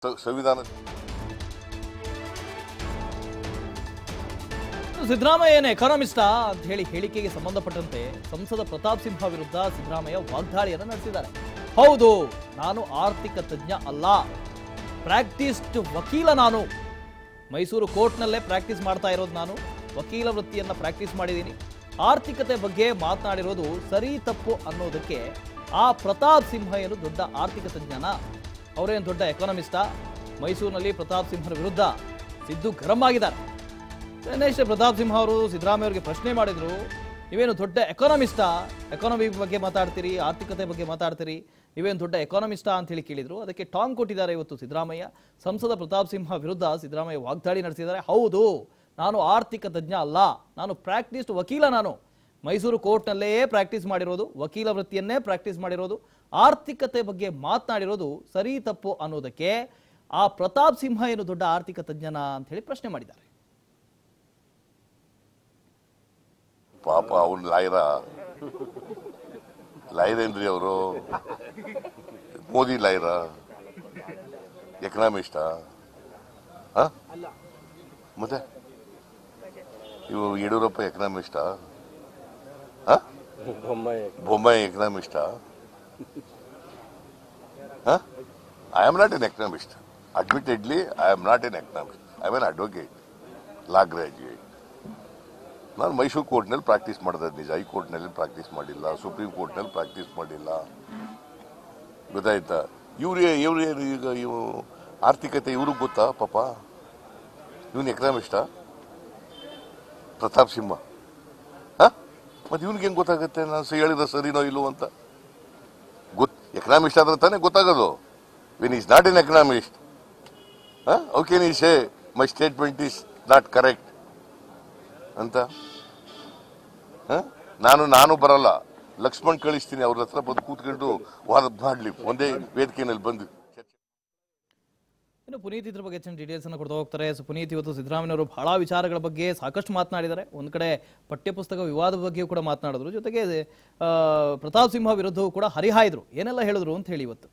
ಸ- ಸಂವಿಧಾನ ಸಿದ್ದರಾಮಯ್ಯ ಏನು ಎಕಾನಮಿಸ್ಟಾ ಅಂತ ಹೇಳಿ ಹೇಳಿಕೆಗೆ ಸಂಬಂಧಪಟ್ಟಂತೆ ಸಂಸದ ಪ್ರತಾಪ್ ಸಿಂಹ ವಿರುದ್ಧ ಸಿದ್ದರಾಮಯ್ಯ ವಾಗ್ದಾಳಿಯನ್ನು ನಡೆಸಿದ್ದಾರೆ ಹೌದು ನಾನು ಆರ್ಥಿಕ ತಜ್ಞ ಅಲ್ಲ ಪ್ರಾಕ್ಟೀಸ್ಡ್ ವಕೀಲ ನಾನು ಮೈಸೂರು ಕೋರ್ಟ್ನಲ್ಲೇ ಪ್ರಾಕ್ಟೀಸ್ ಮಾಡ್ತಾ ಇರೋದು ನಾನು ವಕೀಲ ವೃತ್ತಿಯನ್ನ ಪ್ರಾಕ್ಟೀಸ್ ಮಾಡಿದ್ದೀನಿ ಆರ್ಥಿಕತೆ ಬಗ್ಗೆ ಮಾತನಾಡಿರೋದು ಸರಿ ತಪ್ಪು ಅನ್ನೋದಕ್ಕೆ ಆ ಪ್ರತಾಪ್ ಸಿಂಹ ಏನು ದೊಡ್ಡ ಆರ್ಥಿಕ ತಜ್ಞನ ಅವರೇನು ದೊಡ್ಡ ಎಕಾನಮಿಸ್ಟಾ ಮೈಸೂರಿನಲ್ಲಿ ಪ್ರತಾಪ್ ಸಿಂಹನ ವಿರುದ್ಧ ಸಿದ್ದು ಗರಂ ಆಗಿದ್ದಾರೆ ಗಣೇಶ್ ಪ್ರತಾಪ್ ಸಿಂಹ ಅವರು ಸಿದ್ದರಾಮಯ್ಯ ಅವರಿಗೆ ಪ್ರಶ್ನೆ ಮಾಡಿದ್ರು ನೀವೇನು ದೊಡ್ಡ ಎಕಾನಮಿಸ್ಟಾ ಎಕಾನಮಿ ಬಗ್ಗೆ ಮಾತಾಡ್ತೀರಿ ಆರ್ಥಿಕತೆ ಬಗ್ಗೆ ಮಾತಾಡ್ತೀರಿ ನೀವೇನು ದೊಡ್ಡ ಎಕಾನಮಿಸ್ಟಾ ಅಂತ ಹೇಳಿ ಕೇಳಿದ್ರು ಅದಕ್ಕೆ ಟಾಂಗ್ ಕೊಟ್ಟಿದ್ದಾರೆ ಇವತ್ತು ಸಿದ್ದರಾಮಯ್ಯ ಸಂಸದ ಪ್ರತಾಪ್ ಸಿಂಹ ವಿರುದ್ಧ ಸಿದ್ದರಾಮಯ್ಯ ವಾಗ್ದಾಳಿ ನಡೆಸಿದ್ದಾರೆ ಹೌದು ನಾನು ಆರ್ಥಿಕ ತಜ್ಞ ಅಲ್ಲ ನಾನು ಪ್ರಾಕ್ಟೀಸ್ಡ್ ವಕೀಲ ನಾನು ಮೈಸೂರು ಕೋರ್ಟ್ನಲ್ಲೇ ಪ್ರಾಕ್ಟೀಸ್ ಮಾಡಿರೋದು ವಕೀಲ ವೃತ್ತಿಯನ್ನೇ ಪ್ರಾಕ್ಟೀಸ್ ಮಾಡಿರೋದು ಆರ್ಥಿಕತೆ ಬಗ್ಗೆ ಮಾತನಾಡಿರೋದು ಸರಿ ತಪ್ಪು ಅನ್ನೋದಕ್ಕೆ ಆ ಪ್ರತಾಪ್ ಸಿಂಹ ಏನು ದೊಡ್ಡ ಆರ್ಥಿಕ ತಜ್ಞನ ಅಂತ ಹೇಳಿ ಪ್ರಶ್ನೆ ಮಾಡಿದ್ದಾರೆ ಪಾಪ ಅವ್ನ ಲಾಯರ ಲಾಯರ್ ಏನ್ರಿ ಅವರು ಮೋದಿ ಲಾಯರ ಎಕನಾಮಿಸ್ಟಾ ಹ? ಮತ್ತೆ ಇವು ಯಡಿಯೂರಪ್ಪ ಎಕನಾಮಿಸ್ಟಾ ಹ? ಬೊಮ್ಮಾಯಿ ಎಕನಾಮಿಸ್ಟಾ I am not an economist admittedly I am not an economist I am an advocate law graduate ನಾನು ಮೈಸೂರು ಕೋರ್ಟ್ನಲ್ಲಿ ಪ್ರಾಕ್ಟೀಸ್ ಮಾಡಿದೆ ನಿಜ ಹೈಕೋರ್ಟ್ನಲ್ಲಿ ಪ್ರಾಕ್ಟೀಸ್ ಮಾಡಿಲ್ಲ ಸುಪ್ರೀಂ ಕೋರ್ಟ್ನಲ್ಲಿ ಪ್ರಾಕ್ಟೀಸ್ ಮಾಡಿಲ್ಲ ಗೊತ್ತಾಯ್ತಾ ಇವ್ರು ಇವ್ರು ಏನು ಈಗ ಇವು ಆರ್ಥಿಕತೆ ಇವ್ರಿಗೆ ಗೊತ್ತಾ ಪಾಪ ಇವನು ಎಕನಾಮಿಸ್ಟಾ ಪ್ರತಾಪ್ ಸಿಂಹ ಹಾ ಮತ್ತೆ ಇವ್ನಿಗೆ ಹೆಂಗ್ ಗೊತ್ತಾಗುತ್ತೆ ನಾನು ಸ- ಹೇಳಿದ ಸರಿನೋ ಇಲ್ಲೋ ಅಂತ ಗೊತ್ ಎಕನಾಮಿಸ್ಟ್ ಆದ್ರೆ ತಾನೇ ಗೊತ್ತಾಗೋದು when is not an economist okay ನೀ say my statement is not correct ಅಂತ ಹ? ನಾನು ನಾನು ಬರಲ್ಲ ಲಕ್ಷ್ಮಣ್ ಕಳಿಸ್ತೀನಿ ಅವ್ರ ಹತ್ರ ಬಂದು ಕೂತ್ಕೊಂಡು ವಾದ ಮಾಡ್ಲಿ ಒಂದೇ ವೇದಿಕೆಯಲ್ಲಿ ಬಂದು ಚರ್ಚೆ ಇನ್ನು ಪುನೀತ್ ಇದ್ರ ಬಗ್ಗೆ ಹೆಚ್ಚಿನ ಡೀಟೇಲ್ಸ್ ಅನ್ನು ಕೊಡ್ತಾ ಹೋಗ್ತಾರೆ ಸೊ ಪುನೀತ್ ಇವತ್ತು ಸಿದ್ದರಾಮಯ್ಯವರು ಬಹಳ ವಿಚಾರಗಳ ಬಗ್ಗೆ ಸಾಕಷ್ಟು ಮಾತನಾಡಿದ್ದಾರೆ ಒಂದ್ ಕಡೆ ಪಠ್ಯಪುಸ್ತಕ ವಿವಾದದ ಬಗ್ಗೆಯೂ ಕೂಡ ಮಾತನಾಡಿದ್ರು ಜೊತೆಗೆ ಆ, ಪ್ರತಾಪ್ ಸಿಂಹ ವಿರುದ್ಧವೂ ಕೂಡ ಹರಿಹಾಯ್ದ್ರು ಏನೆಲ್ಲ ಹೇಳಿದ್ರು ಅಂತ ಹೇಳಿ ಇವತ್ತು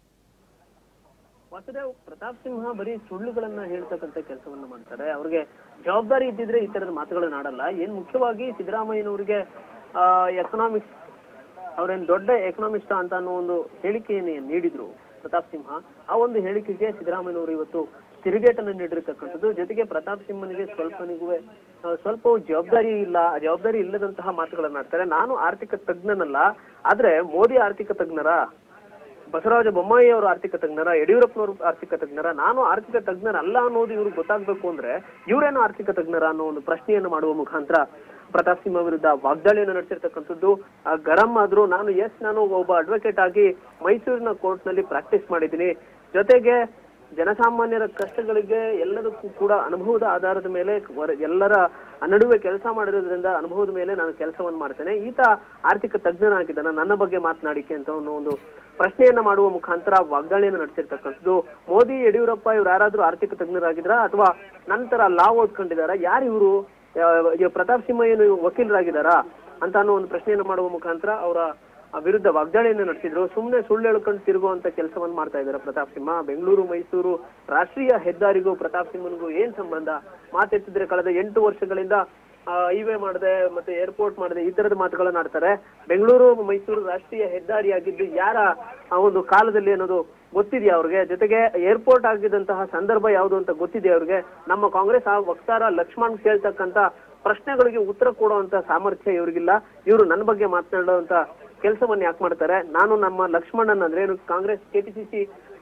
ವಾಸುದೇವ್ ಪ್ರತಾಪ್ ಸಿಂಹ ಬರೀ ಸುಳ್ಳುಗಳನ್ನ ಹೇಳ್ತಕ್ಕಂತ ಕೆಲಸವನ್ನ ಮಾಡ್ತಾರೆ ಅವ್ರಿಗೆ ಜವಾಬ್ದಾರಿ ಇದ್ದಿದ್ರೆ ಈ ತರದ ಮಾತುಗಳನ್ನ ಆಡಲ್ಲ ಏನ್ ಮುಖ್ಯವಾಗಿ ಸಿದ್ದರಾಮಯ್ಯನವರಿಗೆ ಎಕನಾಮಿಕ್ಸ್ ಅವ್ರೇನ್ ದೊಡ್ಡ ಎಕನಾಮಿಸ್ಟ್ ಅಂತ ಅನ್ನೋ ಒಂದು ಹೇಳಿಕೆಯನ್ನು ನೀಡಿದ್ರು ಪ್ರತಾಪ್ ಸಿಂಹ ಆ ಒಂದು ಹೇಳಿಕೆಗೆ ಸಿದ್ದರಾಮಯ್ಯನವರು ಇವತ್ತು ತಿರುಗೇಟನ್ನು ನೀಡಿರ್ತಕ್ಕಂಥದ್ದು ಜೊತೆಗೆ ಪ್ರತಾಪ್ ಸಿಂಹನಿಗೆ ಸ್ವಲ್ಪನಿಗೂ ಆ, ಸ್ವಲ್ಪ ಜವಾಬ್ದಾರಿ ಇಲ್ಲ ಜವಾಬ್ದಾರಿ ಇಲ್ಲದಂತಹ ಮಾತುಗಳನ್ನ ಆಡ್ತಾರೆ ನಾನು ಆರ್ಥಿಕ ತಜ್ಞನಲ್ಲ ಆದ್ರೆ ಮೋದಿ ಆರ್ಥಿಕ ತಜ್ಞರ ಬಸವರಾಜ ಬೊಮ್ಮಾಯಿ ಅವರು ಆರ್ಥಿಕ ತಜ್ಞರ ಯಡಿಯೂರಪ್ಪನವರು ಆರ್ಥಿಕ ತಜ್ಞರ ನಾನು ಆರ್ಥಿಕ ತಜ್ಞರಲ್ಲ ಅನ್ನೋದು ಇವ್ರಿಗೆ ಗೊತ್ತಾಗ್ಬೇಕು ಅಂದ್ರೆ ಇವರೇನು ಆರ್ಥಿಕ ತಜ್ಞರ ಅನ್ನೋ ಒಂದು ಪ್ರಶ್ನೆಯನ್ನು ಮಾಡುವ ಮುಖಾಂತರ ಪ್ರತಾಪ್ ಸಿಂಹ ವಿರುದ್ಧ ವಾಗ್ದಾಳಿಯನ್ನು ನಡೆಸಿರ್ತಕ್ಕಂಥದ್ದು ಆ, ಗರಂ ಆದ್ರೂ ನಾನು ಎಸ್ ನಾನು ಒಬ್ಬ ಅಡ್ವೊಕೇಟ್ ಆಗಿ ಮೈಸೂರಿನ ಕೋರ್ಟ್ ನಲ್ಲಿ ಪ್ರಾಕ್ಟೀಸ್ ಮಾಡಿದ್ದೀನಿ ಜೊತೆಗೆ ಜನಸಾಮಾನ್ಯರ ಕಷ್ಟಗಳಿಗೆ ಎಲ್ಲದಕ್ಕೂ ಕೂಡ ಅನುಭವದ ಆಧಾರದ ಮೇಲೆ ವರ- ಎಲ್ಲರ ನಡುವೆ ಕೆಲಸ ಮಾಡಿರೋದ್ರಿಂದ ಅನುಭವದ ಮೇಲೆ ನಾನು ಕೆಲಸವನ್ನು ಮಾಡ್ತೇನೆ ಈತ ಆರ್ಥಿಕ ತಜ್ಞನಾಗಿದ್ದಾನ ನನ್ನ ಬಗ್ಗೆ ಮಾತನಾಡಿಕೆ ಅಂತ ಅನ್ನೋ ಒಂದು ಪ್ರಶ್ನೆಯನ್ನ ಮಾಡುವ ಮುಖಾಂತರ ವಾಗ್ದಾಳಿಯನ್ನು ನಡೆಸಿರ್ತಕ್ಕಂಥದ್ದು ಮೋದಿ ಯಡಿಯೂರಪ್ಪ ಇವ್ರು ಯಾರಾದ್ರೂ ಆರ್ಥಿಕ ತಜ್ಞರಾಗಿದ್ರ ಅಥವಾ ನಂತರ ಲಾ ಓದ್ಕೊಂಡಿದಾರ ಯಾರು ಇವರು ಪ್ರತಾಪ್ ಸಿಂಹ ಏನು ವಕೀಲರಾಗಿದ್ದಾರಾ ಅಂತ ಅನ್ನೋ ಒಂದು ಪ್ರಶ್ನೆಯನ್ನು ಮಾಡುವ ಮುಖಾಂತರ ಅವರ ವಿರುದ್ಧ ವಾಗ್ದಾಳಿಯನ್ನು ನಡೆಸಿದ್ರು ಸುಮ್ಮನೆ ಸುಳ್ಳು ಹೇಳ್ಕೊಂಡು ತಿರುಗುವಂತ ಕೆಲಸವನ್ನು ಮಾಡ್ತಾ ಇದ್ದಾರೆ ಪ್ರತಾಪ್ ಸಿಂಹ ಬೆಂಗಳೂರು ಮೈಸೂರು ರಾಷ್ಟ್ರೀಯ ಹೆದ್ದಾರಿಗೂ ಪ್ರತಾಪ್ ಸಿಂಹನಿಗೂ ಏನ್ ಸಂಬಂಧ ಮಾತೆತ್ತಿದ್ರೆ ಕಳೆದ ಎಂಟು ವರ್ಷಗಳಿಂದ ಹೈವೇ ಮಾಡದೆ ಮತ್ತೆ ಏರ್ಪೋರ್ಟ್ ಮಾಡದೆ ಈ ತರದ ಮಾತುಗಳನ್ನ ಆಡ್ತಾರೆ ಬೆಂಗಳೂರು ಮೈಸೂರು ರಾಷ್ಟ್ರೀಯ ಹೆದ್ದಾರಿ ಆಗಿದ್ದು ಯಾರ ಆ ಒಂದು ಕಾಲದಲ್ಲಿ ಅನ್ನೋದು ಗೊತ್ತಿದೆಯಾ ಅವ್ರಿಗೆ ಜೊತೆಗೆ ಏರ್ಪೋರ್ಟ್ ಆಗಿದ್ದಂತಹ ಸಂದರ್ಭ ಯಾವುದು ಅಂತ ಗೊತ್ತಿದೆಯಾ ಅವ್ರಿಗೆ ನಮ್ಮ ಕಾಂಗ್ರೆಸ್ ಆ ವಕ್ತಾರ ಲಕ್ಷ್ಮಣ್ ಕೇಳ್ತಕ್ಕಂತ ಪ್ರಶ್ನೆಗಳಿಗೆ ಉತ್ತರ ಕೊಡುವಂತ ಸಾಮರ್ಥ್ಯ ಇವ್ರಿಗಿಲ್ಲ ಇವರು ನನ್ನ ಬಗ್ಗೆ ಮಾತನಾಡುವಂತ ಕೆಲಸವನ್ನ ಯಾಕೆ ಮಾಡ್ತಾರೆ ನಾನು ನಮ್ಮ ಲಕ್ಷ್ಮಣನ್ ಅಂದ್ರೆ ಏನು ಕಾಂಗ್ರೆಸ್ ಕೆಪಿಸಿಸಿ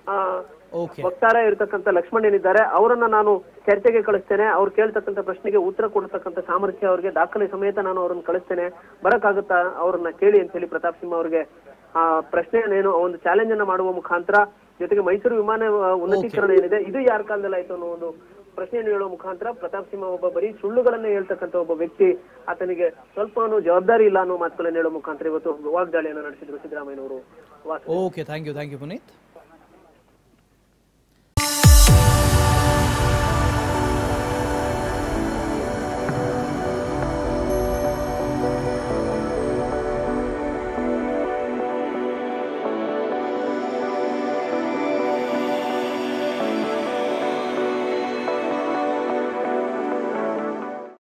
ಓಕೆ ವಕ್ತಾರ ಇರತಕ್ಕಂತ ಲಕ್ಷ್ಮಣ್ ಏನಿದ್ದಾರೆ ಅವರನ್ನ ನಾನು ಚರ್ಚೆಗೆ ಕಳಿಸ್ತೇನೆ ಅವ್ರು ಕೇಳ್ತಕ್ಕಂತ ಪ್ರಶ್ನೆಗೆ ಉತ್ತರ ಕೊಡ್ತಕ್ಕಂತ ಸಾಮರ್ಥ್ಯ ಅವ್ರಿಗೆ ದಾಖಲೆ ಸಮೇತ ನಾನು ಅವ್ರನ್ನ ಕಳಿಸ್ತೇನೆ ಬರಕ್ಕಾಗುತ್ತಾ ಅವ್ರನ್ನ ಕೇಳಿ ಅಂತ ಹೇಳಿ ಪ್ರತಾಪ್ ಸಿಂಹ ಅವ್ರಿಗೆ ಆ ಪ್ರಶ್ನೆಯನ್ನೇನು ಒಂದು ಚಾಲೆಂಜ್ ಅನ್ನ ಮಾಡುವ ಮುಖಾಂತರ ಜೊತೆಗೆ ಮೈಸೂರು ವಿಮಾನ ಆ, ಉನ್ನತೀಕರಣ ಏನಿದೆ ಇದು ಯಾರ ಕಾಲದಲ್ಲಿ ಆಯ್ತು ಅನ್ನೋ ಒಂದು ಪ್ರಶ್ನೆಯನ್ನು ಹೇಳುವ ಮುಖಾಂತರ ಪ್ರತಾಪ್ ಸಿಂಹ ಒಬ್ಬ ಬರೀ ಸುಳ್ಳುಗಳನ್ನ ಹೇಳ್ತಕ್ಕಂತ ಒಬ್ಬ ವ್ಯಕ್ತಿ ಆತನಿಗೆ ಸ್ವಲ್ಪನೂ ಜವಾಬ್ದಾರಿ ಇಲ್ಲ ಅನ್ನೋ ಮಾತುಗಳನ್ನ ಹೇಳುವ ಮುಖಾಂತರ ಇವತ್ತು ವಾಗ್ದಾಳಿಯನ್ನು ನಡೆಸಿದ್ರು ಸಿದ್ದರಾಮಯ್ಯನವರು ವಾಸ okay thank you thank you Puneeth